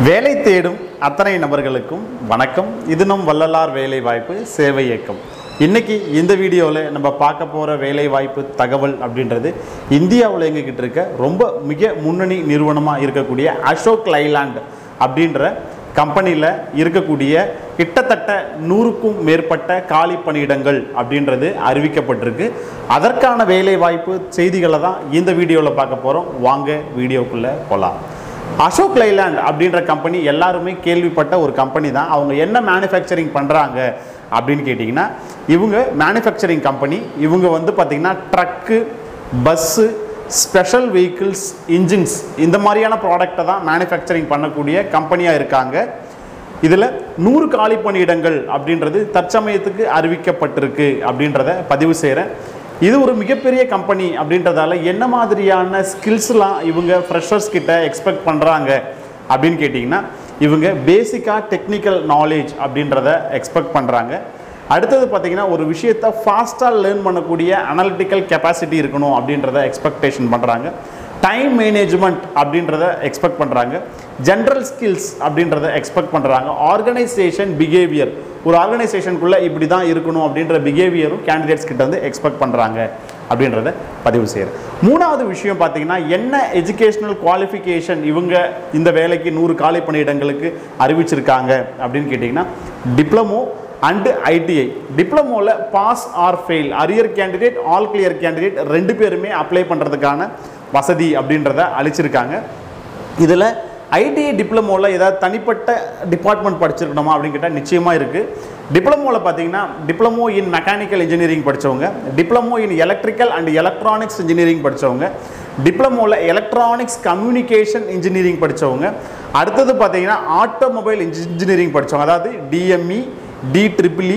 வேலை தேடும் அத்தனை நபர்களுக்கும் வணக்கம் இது நம் வள்ளலார் வேலை வாய்ப்பு சேவை இயக்கம் இன்னைக்கு இந்த வீடியோவில் நம்ம பார்க்க போகிற வேலை வாய்ப்பு தகவல் அப்படின்றது இந்தியாவில் எங்ககிட்ட இருக்க ரொம்ப மிக முன்னணி நிறுவனமாக இருக்கக்கூடிய அசோக் லைலாண்ட் அப்படின்ற கம்பெனியில் இருக்கக்கூடிய கிட்டத்தட்ட நூறுக்கும் மேற்பட்ட காலி பணியிடங்கள் அப்படின்றது அறிவிக்கப்பட்டிருக்கு அதற்கான வேலை வாய்ப்பு செய்திகளை தான் இந்த வீடியோவில் பார்க்க போகிறோம் வாங்க வீடியோக்குள்ளே போகலாம் அசோக் லைலாண்ட் அப்படின்ற கம்பெனி எல்லாருமே கேள்விப்பட்ட ஒரு கம்பெனி தான் அவங்க என்ன மேனுஃபேக்சரிங் பண்ணுறாங்க அப்படின்னு கேட்டிங்கன்னா இவங்க மேனுஃபேக்சரிங் கம்பெனி இவங்க வந்து பார்த்திங்கன்னா truck bus special vehicles engines இந்த மாதிரியான ப்ராடக்டை தான் மேனுஃபேக்சரிங் பண்ணக்கூடிய கம்பெனியாக இருக்காங்க இதில் நூறு காலி பணியிடங்கள் அப்படின்றது தற்சமயத்துக்கு அறிவிக்கப்பட்டிருக்கு அப்படின்றத பதிவு செய்கிறேன் இது ஒரு மிகப்பெரிய கம்பெனி அப்படின்றதால என்ன மாதிரியான ஸ்கில்ஸ்லாம் இவங்க ஃப்ரெஷர்ஸ் கிட்ட எக்ஸ்பெக்ட் பண்ணுறாங்க அப்படின்னு கேட்டிங்கன்னா இவங்க பேசிக்காக டெக்னிக்கல் நாலேஜ் அப்படின்றத எக்ஸ்பெக்ட் பண்ணுறாங்க அடுத்தது பார்த்தீங்கன்னா ஒரு விஷயத்தை ஃபாஸ்ட்டாக லேர்ன் பண்ணக்கூடிய அனலிட்டிக்கல் கெப்பாசிட்டி இருக்கணும் அப்படின்றத எக்ஸ்பெக்டேஷன் பண்ணுறாங்க டைம் மேனேஜ்மெண்ட் அப்படின்றத எக்ஸ்பெக்ட் பண்ணுறாங்க ஜென்ரல் ஸ்கில்ஸ் அப்படின்றத எக்ஸ்பெக்ட் பண்ணுறாங்க ஆர்கனைசேஷன் பிஹேவியர் ஒரு ஆர்கனைசேஷனுக்குள்ளே இப்படி தான் இருக்கணும் அப்படின்ற பிஹேவியரும் கேண்டிடேட்ஸ் கிட்ட வந்து எக்ஸ்பெக்ட் பண்ணுறாங்க அப்படின்றத பதிவு செய்கிறேன் மூணாவது விஷயம் பார்த்தீங்கன்னா என்ன எஜுகேஷனல் குவாலிஃபிகேஷன் இவங்க இந்த வேலைக்கு நூறு காலி பணியிடங்களுக்கு அறிவிச்சிருக்காங்க அப்படின்னு கேட்டிங்கன்னா டிப்ளமோ அண்டு ஐடிஐ டிப்ளமோவில் pass or fail arrear candidate all clear candidate ரெண்டு பேருமே அப்ளை பண்ணுறதுக்கான வசதி அப்படின்றத அளிச்சிருக்காங்க இதில் ஐடிஐ டிப்ளமோவில் ஏதாவது தனிப்பட்ட டிபார்ட்மெண்ட் படிச்சிருக்கணுமா அப்படின்னு கேட்டால் நிச்சயமாக இருக்குது டிப்ளமோவில் பார்த்தீங்கன்னா டிப்ளமோ இன் மெக்கானிக்கல் இன்ஜினியரிங் படித்தவங்க diploma in electrical and electronics engineering படித்தவங்க டிப்ளமோவில் எலக்ட்ரானிக்ஸ் கம்யூனிகேஷன் இன்ஜினியரிங் படித்தவங்க அடுத்தது பார்த்தீங்கன்னா ஆட்டோமொபைல் இன்ஜினியரிங் படித்தவங்க அதாவது D M E D triple E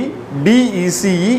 D E C E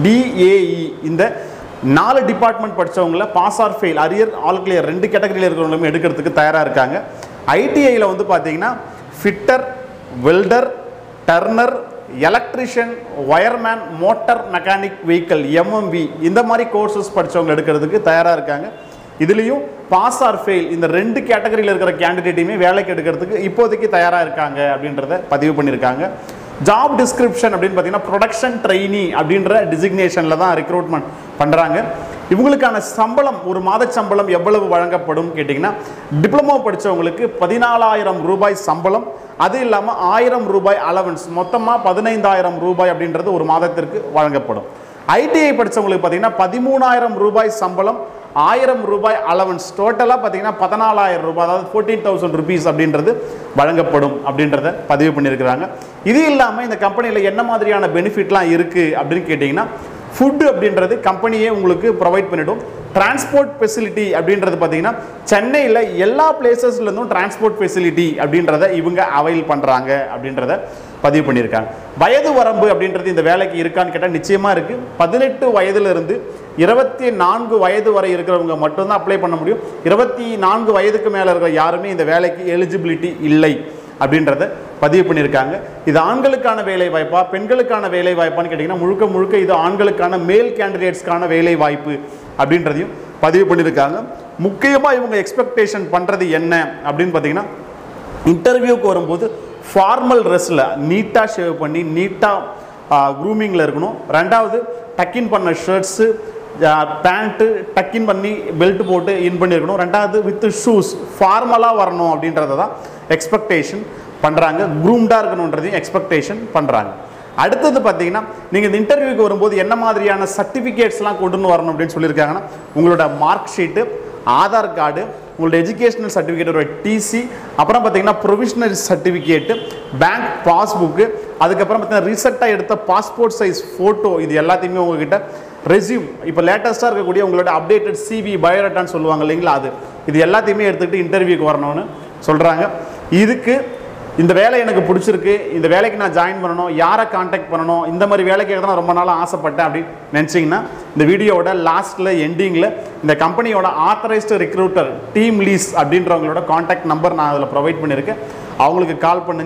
D A E இந்த நாலு டிபார்ட்மெண்ட் படித்தவங்கள pass or fail arrear all clear ரெண்டு கேட்டகரியில் இருக்கிறவங்களும் எடுக்கிறதுக்கு தயாராக இருக்காங்க ஐடிஐயில் வந்து பார்த்தீங்கன்னா fitter welder turner electrician wireman motor mechanic vehicle M M V இந்த மாதிரி கோர்சஸ் படித்தவங்க எடுக்கிறதுக்கு தயாராக இருக்காங்க இதுலேயும் பாஸ் ஆர் ஃபெயில் இந்த ரெண்டு கேட்டகரியில் இருக்கிற கேண்டிடேட்டையுமே வேலைக்கு எடுக்கிறதுக்கு இப்போதைக்கு தயாராக இருக்காங்க அப்படின்றத பதிவு பண்ணியிருக்காங்க ஜாப் டிஸ்கிரிப்ஷன் அப்படின்னு பார்த்தீங்கன்னா ப்ரொடக்ஷன் ட்ரெயினி அப்படின்ற டிசிக்னேஷனில் தான் ரெக்ரூட்மெண்ட் பண்ணுறாங்க இவங்களுக்கான சம்பளம் ஒரு மாத சம்பளம் எவ்வளவு வழங்கப்படும் கேட்டிங்கன்னா டிப்ளமோ படித்தவங்களுக்கு பதினாலாயிரம் ரூபாய் சம்பளம் அது இல்லாமல் ஆயிரம் ரூபாய் அலவன்ஸ் மொத்தமாக பதினைந்தாயிரம் ரூபாய் அப்படின்றது ஒரு மாதத்திற்கு வழங்கப்படும் ஐடிஐ படித்தவங்களுக்கு பார்த்தீங்கன்னா பதிமூணாயிரம் ரூபாய் சம்பளம் ஆயிரம் ரூபாய் அலவன்ஸ் டோட்டலாக பார்த்தீங்கன்னா பதினாலாயிரம் ரூபாய் அதாவது ஃபோர்டீன் தௌசண்ட் ருபீஸ் அப்படின்றது வழங்கப்படும் அப்படின்றத பதிவு பண்ணியிருக்கிறாங்க இது இல்லாமல் இந்த கம்பெனியில் என்ன மாதிரியான பெனிஃபிட்லாம் இருக்குது அப்படின்னு கேட்டிங்கன்னா ஃபுட்டு அப்படின்றது கம்பெனியே உங்களுக்கு ப்ரொவைட் பண்ணிடும் டிரான்ஸ்போர்ட் ஃபெசிலிட்டி அப்படின்றது பார்த்தீங்கன்னா சென்னையில் எல்லா பிளேசஸ்லேருந்தும் டிரான்ஸ்போர்ட் ஃபெசிலிட்டி அப்படின்றத இவங்க அவைல் பண்ணுறாங்க அப்படின்றத பதிவு பண்ணியிருக்காங்க வயது வரம்பு அப்படின்றது இந்த வேலைக்கு இருக்கான்னு கேட்டால் நிச்சயமாக இருக்குது பதினெட்டு வயதிலிருந்து இருபத்தி நான்கு வயது வரை இருக்கிறவங்க மட்டும்தான் அப்ளை பண்ண முடியும் இருபத்தி நான்கு வயதுக்கு மேலே இருக்கிற யாருமே இந்த வேலைக்கு எலிஜிபிலிட்டி இல்லை அப்படின்றத பதிவு பண்ணியிருக்காங்க இது ஆண்களுக்கான வேலை வாய்ப்பா பெண்களுக்கான வேலை வாய்ப்பான்னு கேட்டிங்கன்னா முழுக்க முழுக்க இது ஆண்களுக்கான மேல் கேண்டிடேட்ஸ்க்கான வேலை வாய்ப்பு அப்படின்றதையும் பதிவு பண்ணியிருக்காங்க முக்கியமாக இவங்க எக்ஸ்பெக்டேஷன் பண்ணுறது என்ன அப்படின்னு பார்த்தீங்கன்னா இன்டர்வியூக்கு வரும்போது ஃபார்மல் ட்ரெஸ்ஸில் நீட்டாக ஷேவ் பண்ணி நீட்டாக க்ரூமிங்கில் இருக்கணும் ரெண்டாவது டக்கின் பண்ண ஷர்ட்ஸு பேண்ட்டு டக்கின் பண்ணி பெல்ட் போட்டு இன் பண்ணியிருக்கணும் ரெண்டாவது வித் ஷூஸ் ஃபார்மலாக வரணும் அப்படின்றத தான் எக்ஸ்பெக்டேஷன் பண்ணுறாங்க க்ரூம்டாக இருக்கணுன்றதையும் எக்ஸ்பெக்டேஷன் பண்ணுறாங்க அடுத்தது பார்த்தீங்கன்னா நீங்கள் இந்த இன்டர்வியூக்கு வரும்போது என்ன மாதிரியான சர்டிஃபிகேட்ஸ்லாம் கொண்டுன்னு வரணும் அப்படின்னு சொல்லியிருக்காங்கன்னா உங்களோட மார்க் ஷீட்டு ஆதார் கார்டு உங்களோட எஜுகேஷனல் சர்டிஃபிகேட்டோட டிசி அப்புறம் பார்த்தீங்கன்னா ப்ரொவிஷனல் சர்டிஃபிகேட்டு பேங்க் பாஸ்புக்கு அதுக்கப்புறம் பார்த்தீங்கன்னா ரீசெண்டாக எடுத்த பாஸ்போர்ட் சைஸ் ஃபோட்டோ இது எல்லாத்தையுமே உங்ககிட்ட ரெஸ்யூம் இப்போ லேட்டஸ்ட்டாக இருக்கக்கூடிய உங்களோட அப்டேட்டட் சிவி பயோடேட்டான்னு சொல்லுவாங்க இல்லைங்களா அது இது எல்லாத்தையுமே எடுத்துக்கிட்டு இன்டர்வியூக்கு வரணும்னு சொல்கிறாங்க இதுக்கு இந்த வேலை எனக்கு பிடிச்சிருக்கு இந்த வேலைக்கு நான் ஜாயின் பண்ணணும் யாரை காண்டாக்ட் பண்ணணும் இந்த மாதிரி வேலைக்கு தான் ரொம்ப நாளாக ஆசைப்பட்டேன் அப்படின்னு நினச்சிங்கன்னா இந்த வீடியோவோட லாஸ்ட்டில் எண்டிங்கில் இந்த கம்பெனியோட ஆத்தரைஸ்டு ரெக்ரூட்டர் டீம் லீஸ் அப்படின்றவங்களோட காண்டாக்ட் நம்பர் நான் அதில் ப்ரொவைட் பண்ணியிருக்கேன் அவங்களுக்கு கால் பண்ணுங்கள்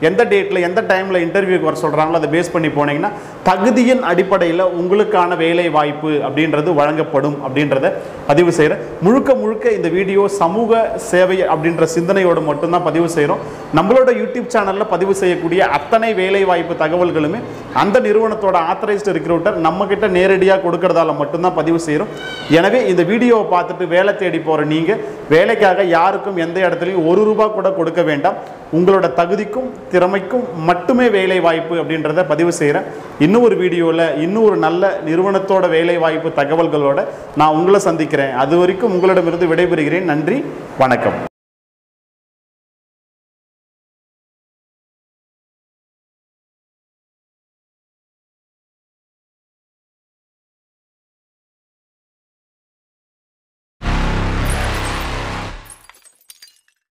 எந்த டேட்டில் எந்த டைமில் இன்டர்வியூக்கு வர சொல்கிறாங்களோ அதை பேஸ் பண்ணி போனீங்கன்னா தகுதியின் அடிப்படையில் உங்களுக்கான வேலை வாய்ப்பு அப்படின்றது வழங்கப்படும் அப்படின்றத பதிவு செய்கிறேன் முழுக்க முழுக்க இந்த வீடியோ சமூக சேவை அப்படின்ற சிந்தனையோடு மட்டும்தான் பதிவு செய்கிறோம் நம்மளோட யூடியூப் சேனலில் பதிவு செய்யக்கூடிய அத்தனை வேலை வாய்ப்பு தகவல்களுமே அந்த நிறுவனத்தோட ஆத்தரைஸ்டு ரிக்ரூட்டர் நம்மக்கிட்ட நேரடியாக கொடுக்கறதால மட்டும்தான் பதிவு செய்கிறோம் எனவே இந்த வீடியோவை பார்த்துட்டு வேலை தேடி போகிற நீங்கள் வேலைக்காக யாருக்கும் எந்த இடத்துலையும் ஒரு ரூபா கூட கொடுக்க வேண்டாம் உங்களோட தகுதிக்கும் திறமைக்கும் மட்டுமே வேலை வாய்ப்பு அப்படின்றத பதிவு செய்கிறேன் இன்னும் ஒரு வீடியோவில் இன்னும் ஒரு நல்ல நிறுவனத்தோட வேலை வாய்ப்பு தகவல்களோட நான் உங்களை சந்திக்கிறேன் அது வரைக்கும் உங்களிடமிருந்து விடைபெறுகிறேன் நன்றி வணக்கம்